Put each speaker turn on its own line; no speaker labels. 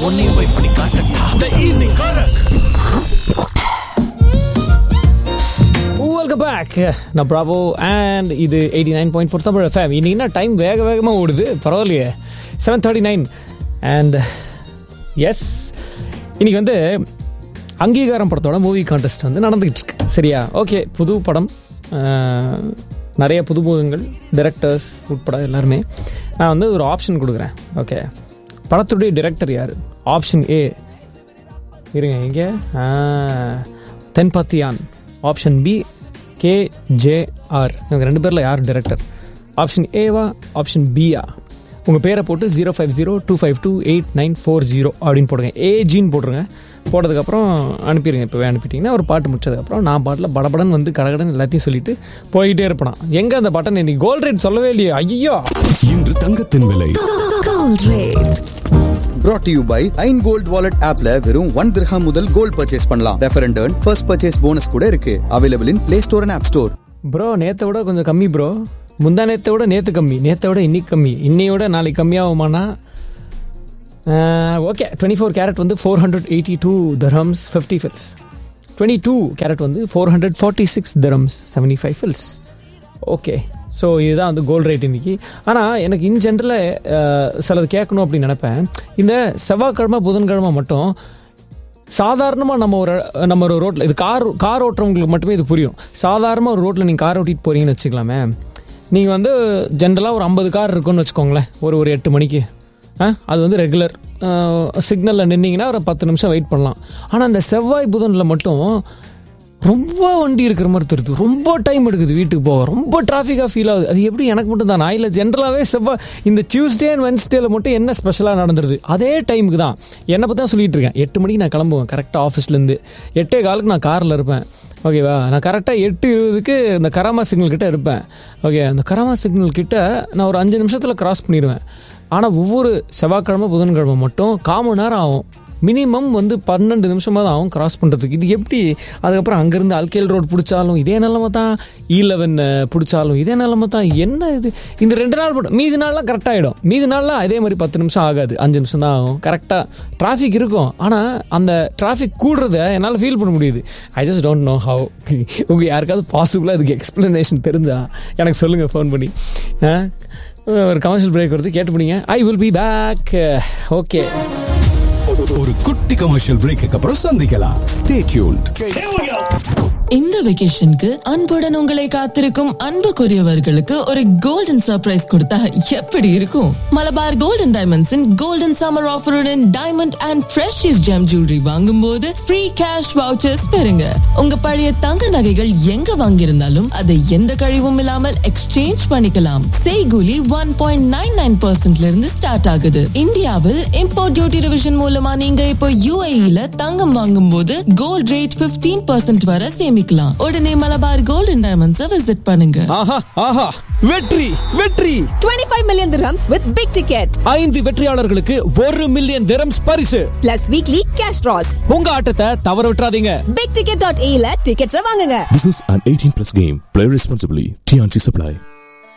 உன்னையும் போய் பண்ணி காட்டட்டா த ஈவினிங் காரக்
வெல்கம் பேக் நான் ப்ராவோ அண்ட் இது eighty nine point four Tamil FM இன்னைக்கு டைம் வேக வேகமாக ஓடுது பரவாயில்லையே seven thirty nine and yes இன்னைக்கு வந்து அங்கீகாரம் படத்தோட மூவி கான்டெஸ்ட் வந்து நடந்துகிட்டு இருக்கு சரியா ஓகே புது படம் அஹ், நிறைய புது முகங்கள் டைரக்டர்ஸ் உட்பட எல்லாருமே நான் வந்து ஒரு ஆப்ஷன் கொடுக்குறேன் ஓகே படத்துடைய டைரக்டர் யார் ஆப்ஷன் ஏ இருங்க எங்கே தென்பாத்தியான் option B K J R இவங்க ரெண்டு பேரில் யார் டைரக்டர் ஆப்ஷன் ஏவா ஆப்ஷன் பியா உங்கள் பேரை போட்டு zero five zero two five two eight nine four zero அப்படின்னு போடுங்க ஏஜின்னு போட்டுருங்க போட்டதுக்கப்புறம் அனுப்பிடுங்க இப்போவே அனுப்பிட்டீங்கன்னா ஒரு பாட்டு முடிச்சதுக்கப்புறம் நான் பாட்டில் படபடன் வந்து கடகடன் எல்லாத்தையும் சொல்லிட்டு போயிட்டே இருப்பேன் எங்கே அந்த பட்டன் இன்னைக்கு கோல்ட் ரேட் சொல்லவே இல்லையே ஐயோ
இன்று தங்கத்தின் விலை
Gold rate.
brought to you by ஐன் கோல்ட் வாலெட் ஆப்ல வெறும் ஒன் திரஹாம் முதல் கோல்ட் பர்ச்சேஸ் பண்ணலாம் refer and earn first purchase bonus கூட இருக்கு available in play store and app store
bro நேத்தை விட கொஞ்சம் கம்மி ப்ரோ முந்தா நேத்தை விட நேற்று கம்மி நேத்தை விட இன்னைக்கு கம்மி இன்னையோட நாளைக்கு கம்மியாகுமானா ஓகே டுவெண்ட்டி ஃபோர் கேரட் வந்து four hundred eighty two dirhams fifty fils twenty two carat வந்து four hundred forty six dirhams seventy five fils okay so இதுதான் வந்து கோல்ட் ரேட் இன்னைக்கு ஆனால் எனக்கு இன் ஜென்ரலில் சிலது கேட்கணும் அப்படின்னு நினைப்பேன் இந்த செவ்வாய்க்கிழமை புதன்கிழமை மட்டும் சாதாரணமாக நம்ம ஒரு நம்ம ஒரு ரோட்டில் இது கார் கார் ஓட்டுறவங்களுக்கு மட்டுமே இது புரியும் சாதாரணமாக ஒரு ரோட்டில் நீங்கள் கார் ஓட்டிட்டு போகிறீங்கன்னு வச்சுக்கலாமே நீங்கள் வந்து ஜென்ரலாக ஒரு ஐம்பது கார் இருக்குன்னு வச்சுக்கோங்களேன் ஒரு ஒரு எட்டு மணிக்கு ஆ அது வந்து ரெகுலர் சிக்னலில் நின்னீங்கன்னா ஒரு பத்து நிமிஷம் வெயிட் பண்ணலாம் ஆனால் இந்த செவ்வாய் புதனில் மட்டும் ரொம்ப வண்டி இருக்கிற மாதிரி தெரியுது ரொம்ப டைம் எடுக்குது வீட்டுக்கு போக ரொம்ப டிராஃபிக்காக ஃபீல் ஆகுது அது எப்படி எனக்கு மட்டும் தான் நான் இல்லை ஜென்ரலாகவே செவ்வாய் இந்த டியூஸ்டே அண்ட் வென்ஸ்டேல மட்டும் என்ன ஸ்பெஷலாக நடந்துருது அதே டைமுக்கு தான் என்னை பற்றி தான் சொல்லிட்டு இருக்கேன் எட்டு மணிக்கு நான் கிளம்புவேன் கரெக்டாக ஆஃபீஸ்லேருந்து எட்டே காலுக்கு நான் காரில் இருப்பேன் ஓகேவா நான் கரெக்டாக எட்டு இருபதுக்கு இந்த கராமா சிக்னல் கிட்ட இருப்பேன் ஓகே அந்த கராமா சிக்னல் கிட்ட நான் ஒரு அஞ்சு நிமிஷத்தில் கிராஸ் பண்ணிடுவேன் ஆனால் ஒவ்வொரு செவ்வாய்க்கிழமை புதன்கிழமை மட்டும் கால் மணி நேரம் ஆகும் மினிமம் வந்து பன்னெண்டு நிமிஷமாக தான் ஆகும் கிராஸ் பண்ணுறதுக்கு இது எப்படி அதுக்கப்புறம் அங்கேருந்து அல்கேல் ரோடு பிடிச்சாலும் இதே நிலமை தான் இ லெவன் பிடிச்சாலும் இதே நிலமை தான் என்ன இது இந்த ரெண்டு நாள் மட்டும் மீதி நாள்லாம் கரெக்டாகிடும் மீதி நாள்லாம் அதே மாதிரி பத்து நிமிஷம் ஆகாது அஞ்சு நிமிஷம் தான் ஆகும் கரெக்டாக டிராஃபிக் இருக்கும் ஆனால் அந்த டிராஃபிக் கூடுறத என்னால் ஃபீல் பண்ண முடியுது I just don't know how உங்கள் யாருக்காவது பாசிபிளாக அதுக்கு எக்ஸ்ப்ளனேஷன் தெரிஞ்சா எனக்கு சொல்லுங்கள் ஃபோன் பண்ணி ஆ? ஒரு கமர்ஷியல் பிரேக் வருது கேட்டு போனீங்க I will be back okay
ஒரு குட்டி கமர்ஷியல் பிரேக்கு அப்புறம் சந்திக்கலாம் ஸ்டே டியூன்ட்
இந்த வெகேஷனுக்கு அன்புடன் உங்களை காத்திருக்கும் அன்புக்குரியவர்களுக்கு ஒரு கோல்டன் சர்ப்ரைஸ் கொடுத்தா எப்படி இருக்கும் மலபார் கோல்டன் டைமண்ட்ஸின் கோல்டன் சம்மர் ஆஃபருடன் diamond and precious gem jewellery வாங்கும் போது ஃப்ரீ கேஷ் வவுச்சர்ஸ் பெறுங்க உங்க பழைய தங்க நகைகள் எங்க வாங்கியிருந்தாலும் அதை எந்த கழிவும் இல்லாமல் எக்ஸ்சேஞ்ச் பண்ணிக்கலாம் செய்கூலி ஒன் பாயிண்ட் நைன் நைன் பர்சன்ட்ல இருந்து ஸ்டார்ட் ஆகுது இந்தியாவில் இம்போர்ட் டியூட்டி ரிவிஷன் மூலமா நீங்க இப்போ யூஏஇல தங்கம் வாங்கும் போது கோல்ட் ரேட் 15% பர்சன்ட் வரை சேமிக்கலாம் உடனே மலபார் கோல்டன் டைமண்ட்ஸை விசிட் பண்ணுங்க
ஆஹா ஆஹா வெற்றி வெற்றி
25 million dirhams with big ticket
ஐந்து வெற்றியாளர்களுக்கு ஒரு மில்லியன் திரம்ஸ் பரிசு
plus weekly cash draws.
உங்க ஆட்டத்தை தவற விட்டுறாதீங்க
bigticket.ae ல tickets வாங்குங்க
This is an 18 plus game. Play responsibly. TNC Supply.